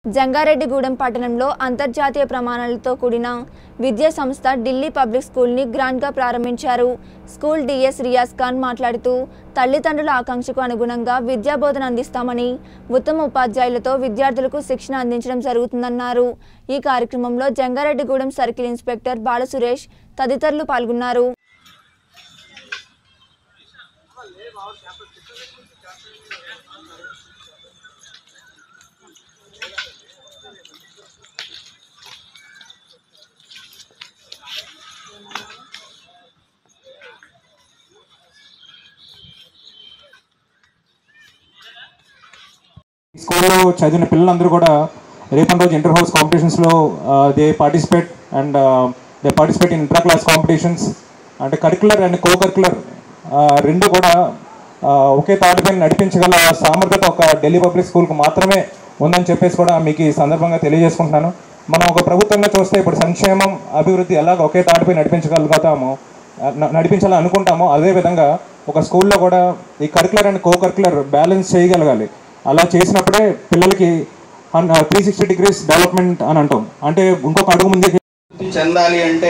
జంగారెడ్డిగూడెం పట్టణంలో అంతర్జాతీయ ప్రమాణాలతో కూడిన విద్యా సంస్థ ఢిల్లీ పబ్లిక్ స్కూల్ని గ్రాండ్గా ప్రారంభించారు స్కూల్ డిఎస్ రియాజ్ ఖాన్ మాట్లాడుతూ తల్లిదండ్రుల ఆకాంక్షకు అనుగుణంగా విద్యాబోధన అందిస్తామని ఉత్తమ ఉపాధ్యాయులతో విద్యార్థులకు శిక్షణ అందించడం జరుగుతుందన్నారు ఈ కార్యక్రమంలో జంగారెడ్డిగూడెం సర్కిల్ ఇన్స్పెక్టర్ బాలసురేష్ తదితరులు పాల్గొన్నారు ఈ స్కూల్లో చదివిన పిల్లలందరూ కూడా రేపటి రోజు ఇంటర్ హౌస్ కాంపిటీషన్స్లో they participate and they participate in inter class competitions అంటే కరికులర్ అండ్ కో కరికులర్ రెండు కూడా ఆ, ఒకే తాటిపై నడిపించగల సామర్థ్యత ఒక ఢిల్లీ పబ్లిక్ స్కూల్కి మాత్రమే ఉందని చెప్పేసి కూడా మీకు ఈ సందర్భంగా తెలియజేసుకుంటున్నాను మనం ఒక ప్రభుత్వంగా చూస్తే ఇప్పుడు సంక్షేమం అభివృద్ధి ఎలాగ ఒకే తాటిపై నడిపించగలుగుతామో న- నడిపించాలని అనుకుంటామో అదేవిధంగా ఒక స్కూల్లో కూడా ఈ curricular and co curricular balance చేయగలగాలి అలా చేసినప్పుడే పిల్లలకి త్రీ సిక్స్టీ డిగ్రీస్ డెవలప్మెంట్ అని అంటాం అంటే ఇంకొక అడుగు ముందుకు అభివృద్ధి చెందాలి అంటే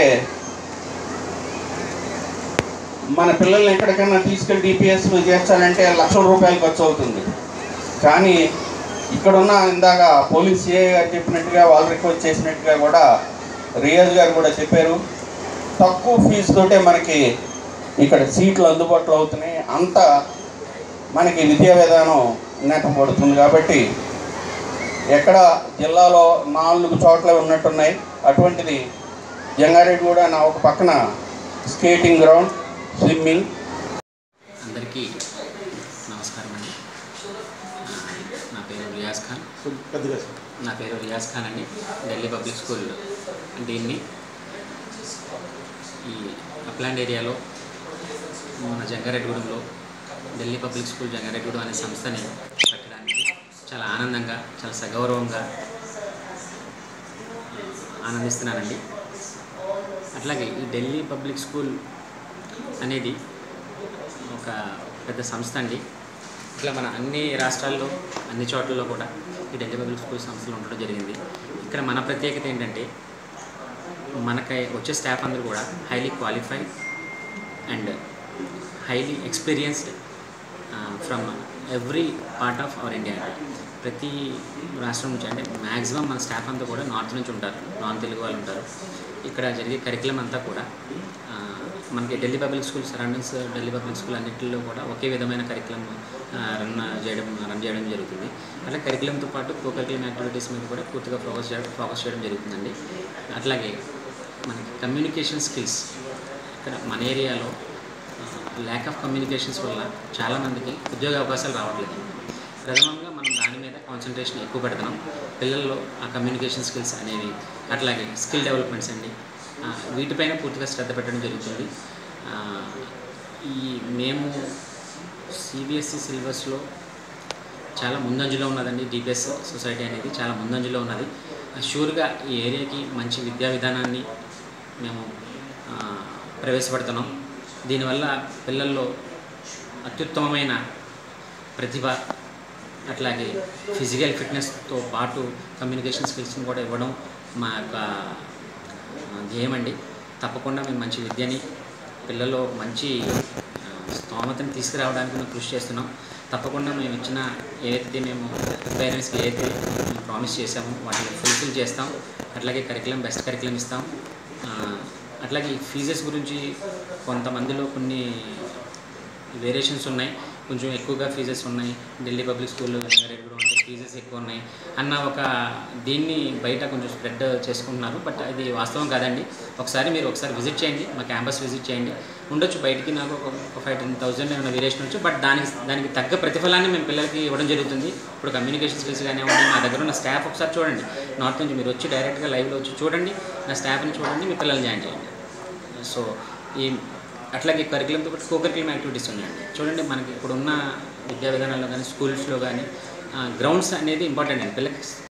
మన పిల్లల్ని ఎక్కడికైనా తీసుకెళ్ళి డిపిఎస్లో చేర్చాలంటే లక్షల రూపాయలు ఖర్చు అవుతుంది కానీ ఇక్కడున్న ఇందాక పోలీస్ సిఐ గారు చెప్పినట్టుగా వాళ్ళు రిక్వెస్ట్ చేసినట్టుగా కూడా రియాజ్ గారు కూడా చెప్పారు తక్కువ ఫీజుతోటే మనకి ఇక్కడ సీట్లు అందుబాటులో అవుతున్నాయి అంత మనకి విద్యా విధానం నెట్టబడుతుంది కాబట్టి ఎక్కడ జిల్లాలో నాలుగు చోట్ల ఉన్నట్టున్నాయి అటువంటిది జంగారెడ్డి కూడా నా ఒక పక్కన స్కేటింగ్ గ్రౌండ్ స్విమ్మింగ్ అందరికీ నమస్కారం అండి ఆ, నా పేరు రియాజ్ ఖాన్ నా పేరు రియాజ్ ఖాన్ అండి ఢిల్లీ పబ్లిక్ స్కూల్ దీన్ని ఈ అప్లాండ్ ఏరియాలో మన జంగారెడ్డిగూడెంలో ఢిల్లీ పబ్లిక్ స్కూల్ జంగారెడ్డిగూడెం అనే సంస్థని పెట్టడానికి చాలా ఆనందంగా చాలా సగౌరవంగా ఆనందిస్తున్నానండి అట్లాగే ఈ ఢిల్లీ పబ్లిక్ స్కూల్ అనేది ఒక పెద్ద సంస్థ అండి ఇట్లా మన అన్ని రాష్ట్రాల్లో అన్ని చోట్లలో కూడా ఈ ఢిల్లీ పబ్లిక్ స్కూల్ సంస్థలు ఉండడం జరిగింది ఇక్కడ మన ప్రత్యేకత ఏంటంటే మనకి వచ్చే స్టాఫ్ అందరూ కూడా highly qualified and highly experienced from every part of our India ప్రతి రాష్ట్రం నుంచి అంటే మ్యాక్సిమం మన స్టాఫ్ అంతా కూడా నార్త్ నుంచి ఉంటారు నాన్ తెలుగు వాళ్ళు ఉంటారు ఇక్కడ జరిగే కరికులం అంతా కూడా ఆ, మనకి Delhi public school surroundings Delhi public school అన్నింటిలో కూడా ఒకే విధమైన కరికులం రన్ చేయడం రన్ చేయడం జరుగుతుంది అట్లా కరికులంతో పాటు కో కరికులం యాక్టివిటీస్ మీద కూడా పూర్తిగా ఫోకస్ చేయడం ఫోకస్ చేయడం జరుగుతుందండి అట్లాగే మనకి కమ్యూనికేషన్ స్కిల్స్ ఇక్కడ మన ఏరియాలో ల్యాక్ ఆఫ్ కమ్యూనికేషన్స్ వల్ల చాలామందికి ఉద్యోగ అవకాశాలు రావట్లేదు ప్రథమంగా మనం దాని మీద కాన్సన్ట్రేషన్ ఎక్కువ పెడుతున్నాం పిల్లల్లో ఆ కమ్యూనికేషన్ స్కిల్స్ అనేవి అట్లాగే స్కిల్ డెవలప్మెంట్స్ అండి ఆ, వీటిపైన పూర్తిగా శ్రద్ధ పెట్టడం జరుగుతుంది ఆ, ఈ మేము సిబిఎస్ఈ సిలబస్లో చాలా ముందంజలో ఉన్నదండి డిపిఎస్ సొసైటీ అనేది చాలా ముందంజలో ఉన్నది షూర్గా ఈ ఏరియాకి మంచి విద్యా విధానాన్ని మేము ఆ, ప్రవేశపెడుతున్నాం దీనివల్ల పిల్లల్లో అత్యుత్తమమైన ప్రతిభ అట్లాగే ఫిజికల్ ఫిట్నెస్తో పాటు కమ్యూనికేషన్ స్కిల్స్ని కూడా ఇవ్వడం మా యొక్క ఆ, ధ్యేయం అండి తప్పకుండా మేము మంచి విద్యని పిల్లల్లో మంచి ఆ, స్తోమతని తీసుకురావడానికి మేము కృషి చేస్తున్నాం తప్పకుండా మేము ఇచ్చిన ఏదైతే మేము పేరెంట్స్కి ఏదైతే మేము ప్రామిస్ చేసామో వాటిని ఫుల్ఫిల్ చేస్తాం అట్లాగే కరికులం బెస్ట్ కరికులం ఇస్తాం ఆ, అట్లాగే ఈ ఫీజెస్ గురించి కొంతమందిలో కొన్ని వేరియేషన్స్ ఉన్నాయి కొంచెం ఎక్కువగా ఫీజెస్ ఉన్నాయి ఢిల్లీ పబ్లిక్ స్కూల్లో రేపు ఉంటే ఫీజెస్ ఎక్కువ ఉన్నాయి అన్న ఒక దీన్ని బయట కొంచెం స్ప్రెడ్ చేసుకుంటున్నారు బట్ అది వాస్తవం కాదండి ఒకసారి మీరు ఒకసారి విజిట్ చేయండి మా క్యాంపస్ విజిట్ చేయండి ఉండొచ్చు బయటికి నాకు ఒక ఒక ఫైవ్ టెన్ థౌసండ్ ఏమైనా వేరియేషన్ వచ్చు బట్ దానికి దానికి తగ్గ ప్రతిఫలాన్ని మేము పిల్లలకి ఇవ్వడం జరుగుతుంది ఇప్పుడు కమ్యూనికేషన్ స్కిల్స్ కానివ్వండి నా దగ్గర ఉన్న స్టాఫ్ ఒకసారి చూడండి నార్త్ నుంచి మీరు వచ్చి డైరెక్ట్గా లైవ్లో వచ్చి చూడండి నా స్టాఫ్ని చూడండి మీ పిల్లల్ని జాయిన్ చేయండి సో ఈ అట్లాగే కరికులంతో పాటు కో కరికులం యాక్టివిటీస్ ఉన్నాయండి చూడండి మనకి ఇప్పుడున్న విద్యా విధానాల్లో కానీ స్కూల్స్లో కానీ గ్రౌండ్స్ అనేది ఇంపార్టెంట్ అండి పిల్లలకి